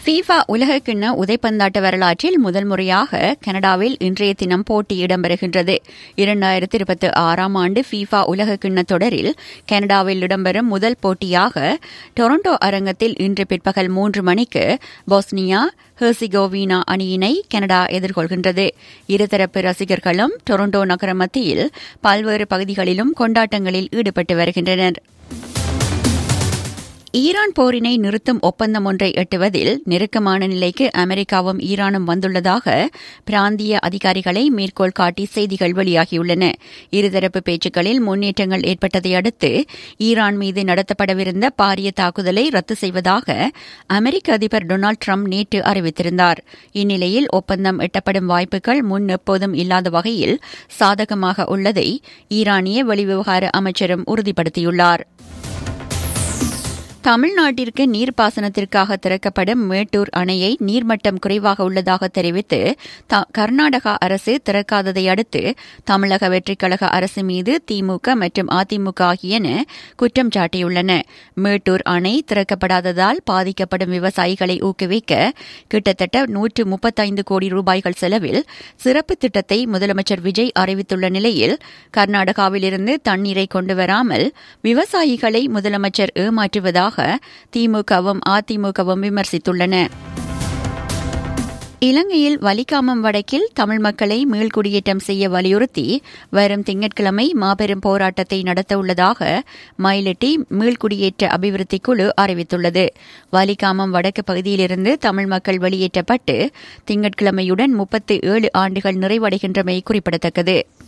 FIFA உலகக்கிண்ண உதைப்பந்தாட்ட வரலாற்றில் முதல் முறையாக கனடாவில் இன்றைய தினம் போட்டி இடம்பெறுகின்றது இரண்டாயிரத்தி இருபத்தி ஆறாம் ஆண்டு ஃபீஃபா உலகக்கிண்ண தொடரில் கனடாவில் இடம்பெறும் முதல் போட்டியாக டொரண்டோ அரங்கத்தில் இன்று பிற்பகல் மூன்று மணிக்கு பொஸ்னியா ஹெர்சிகோவினா அணியினை கனடா எதிர்கொள்கின்றது இருதரப்பு ரசிகர்களும் டொரண்டோ நகர மத்தியில் பல்வேறு பகுதிகளிலும் கொண்டாட்டங்களில் ஈடுபட்டு வருகின்றனர் ஈரான் போரினை நிறுத்தும் ஒப்பந்தம் ஒன்றை எட்டுவதில் நெருக்கமான நிலைக்கு அமெரிக்காவும் ஈரானும் வந்துள்ளதாக பிராந்திய அதிகாரிகளை மேற்கோள் காட்டி செய்திகள் வெளியாகியுள்ளன இருதரப்பு பேச்சுக்களில் முன்னேற்றங்கள் ஏற்பட்டதை அடுத்து ஈரான் மீது நடத்தப்படவிருந்த பாரிய தாக்குதலை ரத்து செய்வதாக அமெரிக்க அதிபர் டொனால்டு ட்ரம்ப் நேற்று அறிவித்திருந்தார் இந்நிலையில் ஒப்பந்தம் எட்டப்படும் வாய்ப்புகள் முன் எப்போதும் இல்லாத வகையில் சாதகமாக உள்ளதை ஈரானிய வெளிவிவகார அமைச்சரும் உறுதிப்படுத்தியுள்ளார் தமிழ்நாட்டிற்கு நீர்ப்பாசனத்திற்காக திறக்கப்படும் மேட்டூர் அணையை நீர்மட்டம் குறைவாக உள்ளதாக தெரிவித்து கர்நாடகா அரசு திறக்காததை அடுத்து தமிழக வெற்றிக்கழக அரசு மீது திமுக மற்றும் அதிமுக ஆகியன குற்றம் சாட்டியுள்ளன மேட்டூர் அணை திறக்கப்படாததால் பாதிக்கப்படும் விவசாயிகளை ஊக்குவிக்க கிட்டத்தட்ட நூற்று முப்பத்தைந்து கோடி ரூபாய்கள் செலவில் சிறப்பு திட்டத்தை முதலமைச்சர் விஜய் அறிவித்துள்ள நிலையில் கர்நாடகாவிலிருந்து தண்ணீரை கொண்டுவராமல் விவசாயிகளை முதலமைச்சர் ஏமாற்றுவதாக திமுகவும் அதிமுகவும் விமர்சித்துள்ளன இலங்கையில் வலிகாமம் வடக்கில் தமிழ் மக்களை மீள்குடியேற்றம் செய்ய வலியுறுத்தி வரும் திங்கட்கிழமை மாபெரும் போராட்டத்தை நடத்த உள்ளதாக மயிலட்டி மீள்குடியேற்ற அபிவிருத்தி குழு அறிவித்துள்ளது வலிகாமம் வடக்கு பகுதியிலிருந்து தமிழ் மக்கள் வெளியேற்றப்பட்டு திங்கட்கிழமையுடன் முப்பத்து ஏழு ஆண்டுகள் நிறைவடைகின்றமை குறிப்பிடத்தக்கது